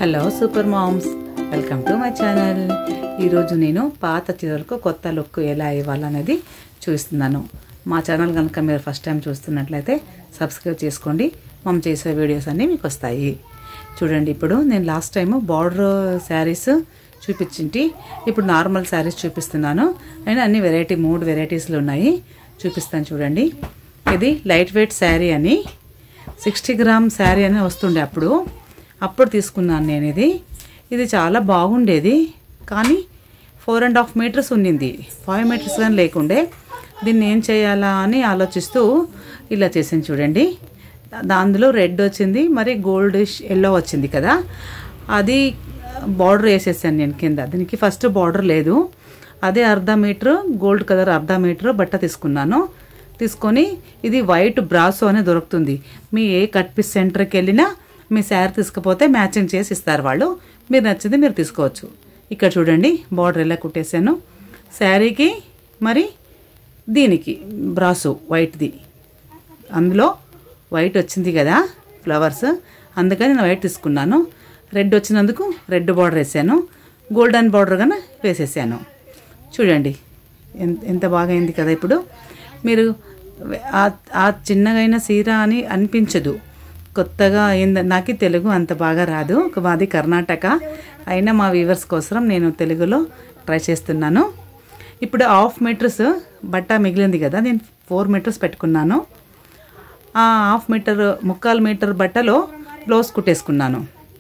hello super moms welcome to my channel ఈరోజు నేను పాత చీరలకు కొత్త లుక్ ఎలా ఇవ్వాలనేది చూస్తున్నాను మా ఛానల్ కనుక మీరు ఫస్ట్ టైం చూస్తున్నట్లయితే సబ్స్క్రైబ్ చేసుకోండి మనం చేసే వీడియోస్ అన్నీ మీకు వస్తాయి చూడండి ఇప్పుడు నేను లాస్ట్ టైం బార్డర్ శారీస్ చూపించింటి ఇప్పుడు నార్మల్ శారీస్ చూపిస్తున్నాను నేను అన్ని వెరైటీ మూడు వెరైటీస్లు ఉన్నాయి చూపిస్తాను చూడండి ఇది లైట్ వెయిట్ శారీ అని సిక్స్టీ గ్రామ్ శారీ అని వస్తుండే అప్పుడు అప్పుడు తీసుకున్నాను నేను ఇది ఇది చాలా బాగుండేది కానీ ఫోర్ అండ్ హాఫ్ మీటర్స్ ఉండింది ఫైవ్ మీటర్స్ కానీ లేకుండే దీన్ని ఏం చేయాలా అని ఆలోచిస్తూ ఇలా చేసాను చూడండి దా- అందులో రెడ్ వచ్చింది మరి గోల్డ్ ఎల్లో వచ్చింది కదా అది బార్డర్ వేసేసాను నేను కింద దీనికి ఫస్ట్ బార్డర్ లేదు అదే అర్ధ మీటర్ గోల్డ్ కలర్ అర్ధ మీటర్ బట్ట తీసుకున్నాను తీసుకొని ఇది వైట్ బ్రాసో అని దొరుకుతుంది మీ ఏ కట్ పీస్ సెంటర్కి వెళ్ళినా మీ శారీ తీసుకుపోతే మ్యాచింగ్ చేసి ఇస్తారు వాళ్ళు మీరు నచ్చింది మీరు తీసుకోవచ్చు ఇక్కడ చూడండి బార్డర్ ఎలా కుట్టేశాను శారీకి మరి దీనికి బ్రాసు వైట్ది అందులో వైట్ వచ్చింది కదా ఫ్లవర్స్ అందుకని నేను వైట్ తీసుకున్నాను రెడ్ వచ్చినందుకు రెడ్ బార్డర్ వేసాను గోల్డెన్ బార్డర్ కన్నా వేసేసాను చూడండి ఎంత ఎంత బాగా అయింది కదా ఇప్పుడు మీరు ఆ- ఆ చిన్నగైన సీర అని అనిపించదు కొత్తగా అయింది నాకు తెలుగు అంత బాగా రాదు ఒక మాది కర్ణాటక అయినా మా వ్యూవర్స్ కోసం నేను తెలుగులో ట్రై చేస్తున్నాను ఇప్పుడు హాఫ్ మీటర్స్ బట్ట మిగిలింది కదా నేను ఫోర్ మీటర్స్ పెట్టుకున్నాను ఆ హాఫ్ మీటర్ ముక్కాలు మీటర్ బట్టలో బ్లౌజ్ కుట్టేసుకున్నాను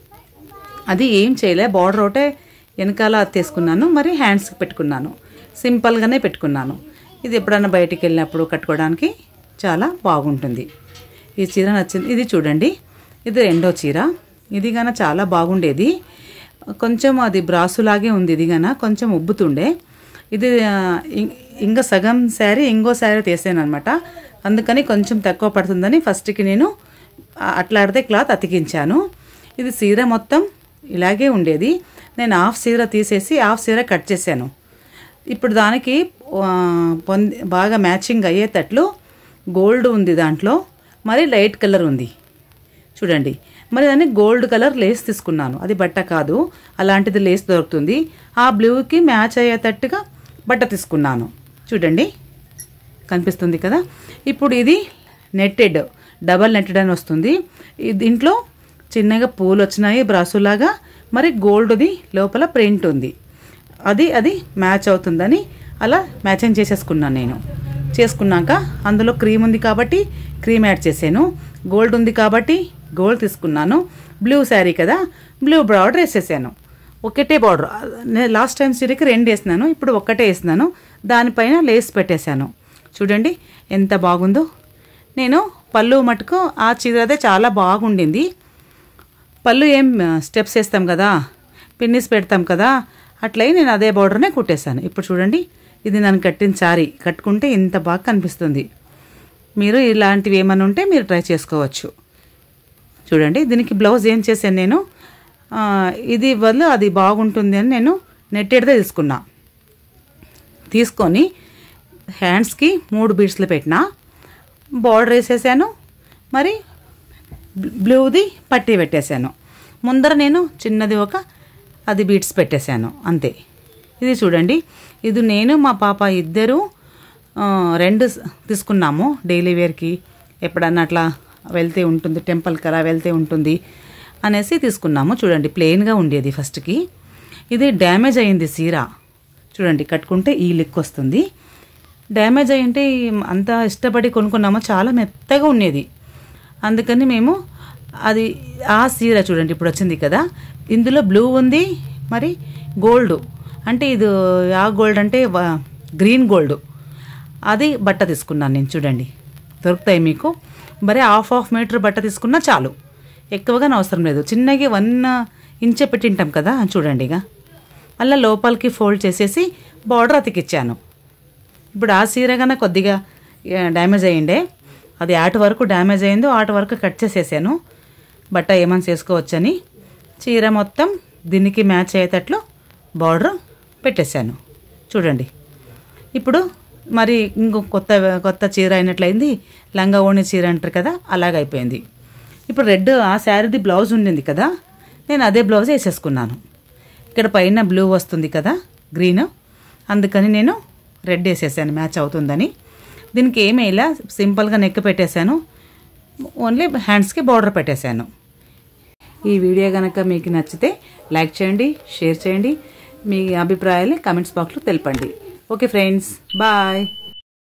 అది ఏం చేయలే బార్డర్ ఒకటే వెనకాల తీసుకున్నాను మరి హ్యాండ్స్కి పెట్టుకున్నాను సింపుల్గానే పెట్టుకున్నాను ఇది ఎప్పుడైనా బయటికి వెళ్ళినప్పుడు కట్టుకోవడానికి చాలా బాగుంటుంది ఈ చీర నచ్చింది ఇది చూడండి ఇది రెండో చీర ఇది గాన చాలా బాగుండేది కొంచెం అది బ్రాసులాగే ఉంది ఇది గాన కొంచెం ఉబ్బుతుండే ఇది ఆ, ఇం- ఇంకా సగం శారీ ఇంకో శారీ తీసాను అనమాట అందుకని కొంచెం తక్కువ పడుతుందని ఫస్ట్కి నేను ఆ, అట్లాడితే క్లాత్ అతికించాను ఇది చీర మొత్తం ఇలాగే ఉండేది నేను హాఫ్ చీర తీసేసి హాఫ్ చీర కట్ చేశాను ఇప్పుడు దానికి ఆ, పొంది బాగా మ్యాచింగ్ అయ్యేటట్లు గోల్డ్ ఉంది దాంట్లో మరి లైట్ కలర్ ఉంది చూడండి మరి దాన్ని గోల్డ్ కలర్ లేస్ తీసుకున్నాను అది బట్ట కాదు అలాంటిది లేస్ దొరుకుతుంది ఆ బ్లూకి మ్యాచ్ అయ్యేటట్టుగా బట్ట తీసుకున్నాను చూడండి కనిపిస్తుంది కదా ఇప్పుడు ఇది నెట్టెడ్ డబల్ నెట్టెడ్ అని వస్తుంది ఈ దీంట్లో చిన్నగా పూలు వచ్చినాయి బ్రాసులాగా మరి గోల్డ్ది లోపల ప్రింట్ ఉంది అది అది మ్యాచ్ అవుతుందని అలా మ్యాచింగ్ చేసేసుకున్నాను నేను చేసుకున్నాక అందులో క్రీమ్ ఉంది కాబట్టి క్రీమ్ యాడ్ చేశాను గోల్డ్ ఉంది కాబట్టి గోల్డ్ తీసుకున్నాను బ్లూ శారీ కదా బ్లూ బార్డర్ వేసేసాను ఒకటే బార్డర్ నేను లాస్ట్ టైం చీరకి రెండు వేసినాను ఇప్పుడు ఒక్కటే వేసినాను దానిపైన లేస్ పెట్టేశాను చూడండి ఎంత బాగుందో నేను పళ్ళు మటుకు ఆ చీరదే చాలా బాగుండింది పళ్ళు ఏం స్టెప్స్ వేస్తాం కదా పిన్నిస్ పెడతాం కదా అట్లయి నేను అదే బార్డర్నే కుట్టేశాను ఇప్పుడు చూడండి ఇది నన్ను కట్టిన సారీ కట్టుకుంటే ఇంత బాగా కనిపిస్తుంది మీరు ఇలాంటివి ఏమైనా ఉంటే మీరు ట్రై చేసుకోవచ్చు చూడండి దీనికి బ్లౌజ్ ఏం చేశాను నేను ఆ, ఇది వల్ల అది బాగుంటుంది అని నేను నెట్టెడ్దే తీసుకున్నా తీసుకొని హ్యాండ్స్కి మూడు బీడ్స్లు పెట్టిన బార్డర్ వేసేసాను మరి బ్లూ- బ్లూది పట్టీ పెట్టేశాను ముందర నేను చిన్నది ఒక అది బీట్స్ పెట్టేశాను అంతే ఇది చూడండి ఇది నేను మా పాప ఇద్దరు ఆ, రెండు స్- తీసుకున్నాము డైలీ వేర్కి ఎప్పుడన్నా అట్లా వెళ్తే ఉంటుంది టెంపుల్కి అలా వెళ్తే ఉంటుంది అనేసి తీసుకున్నాము చూడండి ప్లెయిన్గా ఉండేది ఫస్ట్కి ఇది డ్యామేజ్ అయింది సీర చూడండి కట్టుకుంటే ఈ లిక్ వస్తుంది డ్యామేజ్ అయి ఉంటే అంత ఇష్టపడి కొనుక్కున్నామో చాలా మెత్తగా ఉండేది అందుకని మేము అది ఆ సీర చూడండి ఇప్పుడు వచ్చింది కదా ఇందులో బ్లూ ఉంది మరి గోల్డ్ అంటే ఇది ఆ గోల్డ్ అంటే వ- గ్రీన్ గోల్డ్ అది బట్ట తీసుకున్నాను నేను చూడండి దొరుకుతాయి మీకు మరి హాఫ్ హాఫ్ మీటర్ బట్ట తీసుకున్నా చాలు ఎక్కువగా అవసరం లేదు చిన్నగా వన్ ఇంచే పెట్టింటాం కదా చూడండి ఇక అలా లోపలికి ఫోల్డ్ చేసేసి బార్డర్ అతికిచ్చాను ఇప్పుడు ఆ చీర కన్నా కొద్దిగా ఆ, డ్యామేజ్ అయ్యిండే అది ఆట వరకు డ్యామేజ్ అయిందో ఆట వరకు కట్ చేసేసాను బట్ట ఏమని చేసుకోవచ్చని చీర మొత్తం దీనికి మ్యాచ్ అయ్యేటట్లు బార్డర్ పెట్టేశాను చూడండి ఇప్పుడు మరి ఇంకో కొత్త కొత్త చీర అయినట్లయింది లంగా ఓణి చీర అంటారు కదా అలాగైపోయింది ఇప్పుడు రెడ్ ఆ శారీది బ్లౌజ్ ఉండింది కదా నేను అదే బ్లౌజ్ వేసేసుకున్నాను ఇక్కడ పైన బ్లూ వస్తుంది కదా గ్రీన్ అందుకని నేను రెడ్ వేసేసాను మ్యాచ్ అవుతుందని దీనికి ఏమీ ఇలా సింపుల్గా నెక్ పెట్టేశాను ఓన్లీ హ్యాండ్స్కి బార్డర్ పెట్టేశాను ఈ వీడియో కనుక మీకు నచ్చితే లైక్ చేయండి షేర్ చేయండి మీ అభిప్రాయాన్ని కామెంట్స్ బాక్స్లో తెలపండి ఓకే ఫ్రెండ్స్ బాయ్